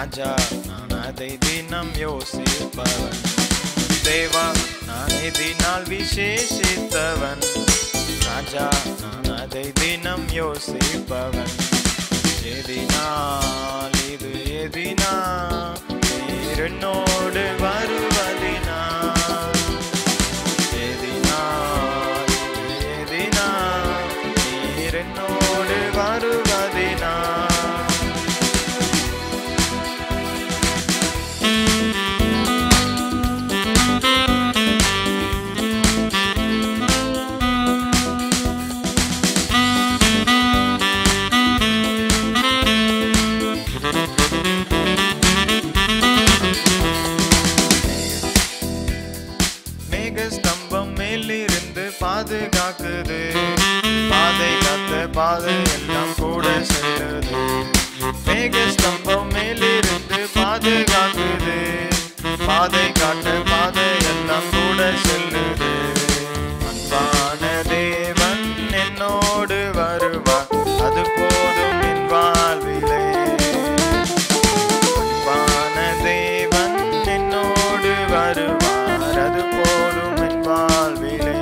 ராஜா நான் அதை தினம் யோசிப்பவன் தேவா நான் எதினால் விசேஷித்தவன் ராஜா நான் அதை தினம் யோசிப்பவன் எதினால் இது எதினா நீர் என்னோடு வருவதினா எதினால் இது எதினா நீர் என்னோடு வருவதினா மேக ஸ்தம்பம் மேலிருந்து பாதுகாக்குது பாதை காத்த பாதை எல்லாம் கூட செல்லுது மேக ஸ்தம்பம் மேலிருந்து பாதுகாக்குது பாதை காட்ட பாதை எல்லாம் கூட செல்லுது அன்பான தேவன் என்னோடு வருவார் அது போதும் என் வாழ்விலே அன்பான தேவன் என்னோடு வருவார் அது போதும் என் வாழ்விலே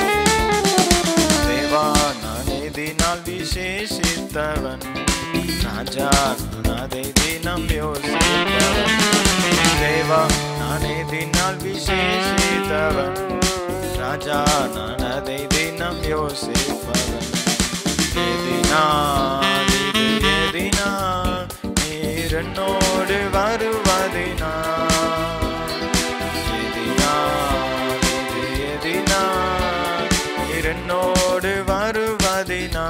தேவா நான் எதினால் விசேஷித்தவன் ராஜா நான் அதை தினம் யோசித்தவன் தேவா நான் எதினால் விசேஷித்தவன் ராஜா நான் அதை தினம் யோசிப்பவன் எதினால் இது எதினால் நீர் என்னோடு வருவதினா எதினால் இது எதினால் நீர் என்னோடு வருவதினா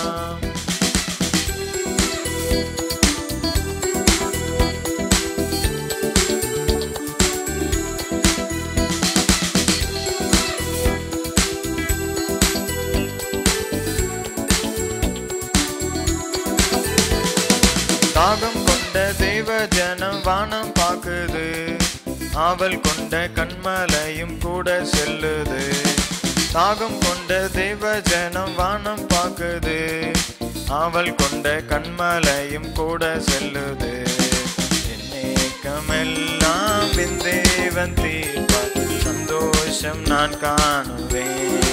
தாகம் கொண்ட தேவ ஜனம் வானம் பாக்குது ஆவல் கொண்ட கண்மலையும் கூட செல்லுது தாகம் கொண்ட தேவ ஜனம் வானம் பாக்குது ஆவல் கொண்ட கண்மலையும் கூட செல்லுது என்னேக்கமெல்லாம் என் தேவன் தீர்ப்பார் சந்தோஷம் நான் காணுவேன்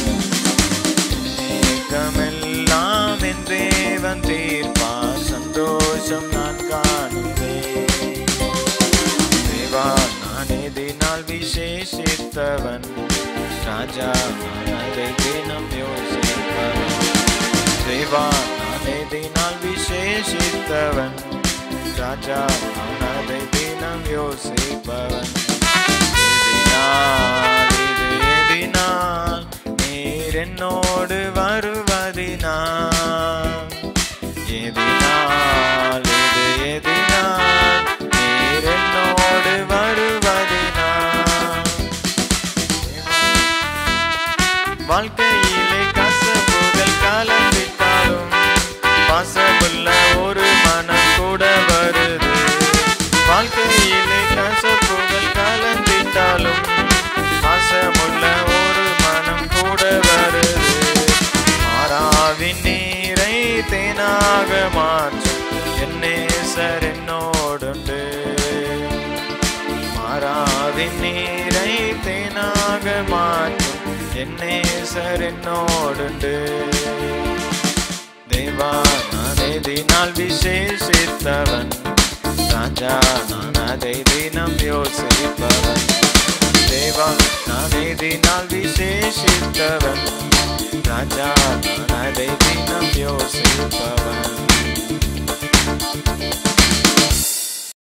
ஏக்கமெல்லாம் என் தேவன் தீர்ப்பார் சந்தோஷம் நான் காணுவேன் தேவா நான் எதினால் விசேஷித்தவன் ராஜா நான் அதை தினம் யோசிப்பவன் தேவா நான் எதினால் விசேஷித்தவன் ராஜா நான் அதை தினம் யோசிப்பவன் எதினால் இது எதினால் நீர் என்னோடு வருவதினால் எதினால் இது எதினால் நீர் என்னோடு வருவதினால் வாழ்க்கையிலே கசப்புகள் கலந்திட்டாலும் பாசமுள்ள ஒரு மனம் கூட வருது வாழ்க்கையிலே கசப்புகள் கலந்திட்டாலும் பாசமுள்ள ஒரு மனம் கூட வருது மாறாவின் நீரை தேனாக மாற்றும் என் நேசர் என்னோடுண்டு மாறாவின் நீரை தேனாக மாற்றும் என் நேசர் என்னோடுண்டு தேவா நான் எதினால் விசேஷித்தவன் ராஜா நான் அதை தினம் யோசிப்பவன் தேவா நான் எதினால் விசேஷித்தவன் ராஜா நான் அதை தினம் யோசிப்பவன்